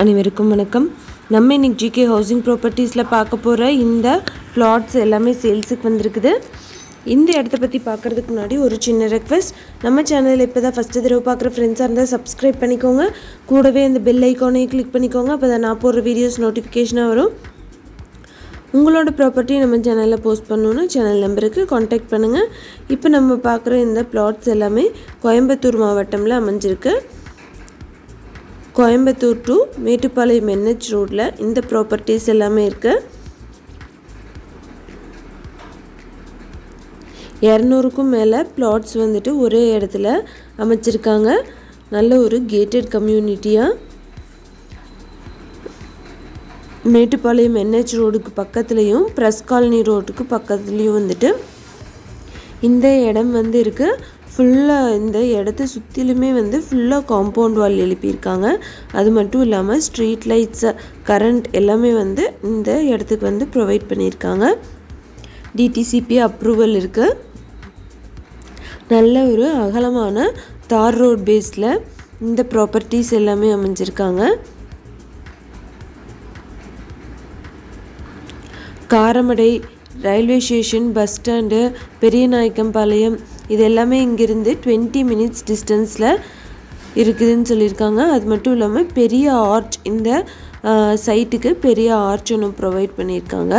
அனைவருக்கும் வணக்கம் நம்ம இன்னைக்கு ஜிகே ஹவுசிங் ப்ராப்பர்ட்டிஸில் பார்க்க போகிற இந்த பிளாட்ஸ் எல்லாமே சேல்ஸுக்கு வந்திருக்குது இந்த இடத்த பற்றி பார்க்குறதுக்கு முன்னாடி ஒரு சின்ன ரெக்வெஸ்ட் நம்ம சேனலில் இப்போ தான் ஃபஸ்ட்டு தடவை பார்க்குற ஃப்ரெண்ட்ஸாக இருந்தால் சப்ஸ்கிரைப் பண்ணிக்கோங்க கூடவே அந்த பெல் ஐக்கானையும் கிளிக் பண்ணிக்கோங்க அப்போ தான் நான் போடுற வீடியோஸ் நோட்டிஃபிகேஷனாக வரும் உங்களோட ப்ராப்பர்ட்டி நம்ம சேனலில் போஸ்ட் பண்ணணுன்னா சேனல் நம்பருக்கு காண்டாக்ட் பண்ணுங்கள் இப்போ நம்ம பார்க்குற இந்த பிளாட்ஸ் எல்லாமே கோயம்புத்தூர் மாவட்டமில் அமைஞ்சிருக்கு கோயம்புத்தூர் டு மேட்டுப்பாளையம் என்ஹெச் ரோட்டில் இந்த ப்ராப்பர்ட்டிஸ் எல்லாமே இருக்குது இரநூறுக்கும் மேலே பிளாட்ஸ் வந்துட்டு ஒரே இடத்துல அமைச்சிருக்காங்க நல்ல ஒரு கேட்டட் கம்யூனிட்டியாக மேட்டுப்பாளையம் என்ஹெச் ரோடுக்கு பக்கத்துலேயும் ப்ரெஸ் காலனி ரோட்டுக்கு பக்கத்துலேயும் வந்துட்டு இந்த இடம் வந்து இருக்குது ஃபுல்லாக இந்த இடத்த சுற்றிலுமே வந்து ஃபுல்லாக காம்பவுண்ட் வால் எழுப்பியிருக்காங்க அது மட்டும் இல்லாமல் ஸ்ட்ரீட் லைட்ஸ் கரண்ட் எல்லாமே வந்து இந்த இடத்துக்கு வந்து ப்ரொவைட் பண்ணியிருக்காங்க டிடிசிபி அப்ரூவல் இருக்குது நல்ல ஒரு அகலமான தார் ரோட் பேஸில் இந்த ப்ராப்பர்ட்டிஸ் எல்லாமே அமைஞ்சிருக்காங்க Karamadai railway station bus stand Periyanaickenpalayam இது எல்லாமே இங்கேருந்து டுவெண்ட்டி மினிட்ஸ் டிஸ்டன்ஸில் இருக்குதுன்னு சொல்லியிருக்காங்க அது மட்டும் இல்லாமல் பெரிய ஆர்ச் இந்த சைட்டுக்கு பெரிய ஆர்ச் ஒன்று ப்ரொவைட் பண்ணியிருக்காங்க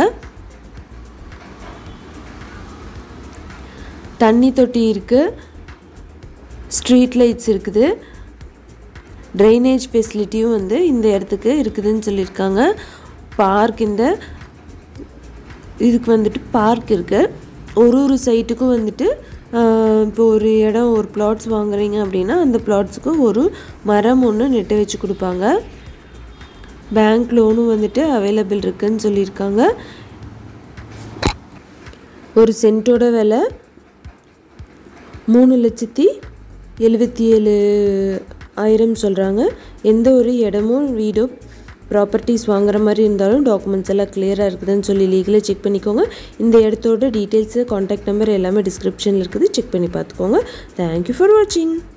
தண்ணி தொட்டி இருக்குது ஸ்ட்ரீட் லைட்ஸ் இருக்குது ட்ரைனேஜ் ஃபெசிலிட்டியும் வந்து இந்த இடத்துக்கு இருக்குதுன்னு சொல்லியிருக்காங்க பார்க் இந்த இதுக்கு வந்துட்டு பார்க் இருக்குது ஒரு ஒரு சைட்டுக்கும் வந்துட்டு இப்போ ஒரு இடம் ஒரு பிளாட்ஸ் வாங்குறீங்க அப்படின்னா அந்த பிளாட்ஸுக்கு ஒரு மரம் ஒன்று நெட்டு வச்சு கொடுப்பாங்க பேங்க் லோனும் வந்துட்டு அவைலபிள் இருக்குன்னு சொல்லியிருக்காங்க ஒரு சென்ட்டோட விலை மூணு லட்சத்தி எழுபத்தி ஏழு ஆயிரம் சொல்கிறாங்க எந்த ஒரு இடமும் வீடோ ப்ராப்பர்ட்டிஸ் வாங்குற மாதிரி இருந்தாலும் டாக்குமெண்ட்ஸ் எல்லாம் கிளியராக இருக்குதுன்னு சொல்லி லீகலாக செக் பண்ணிக்கோங்க இந்த இடத்தோட டீட்டெயில்ஸு காண்டாக்ட் நம்பர் எல்லாமே டிஸ்கிரிப்ஷனில் இருக்குது செக் பண்ணி பார்த்துக்கோங்க தேங்க்யூ ஃபார் வாட்சிங்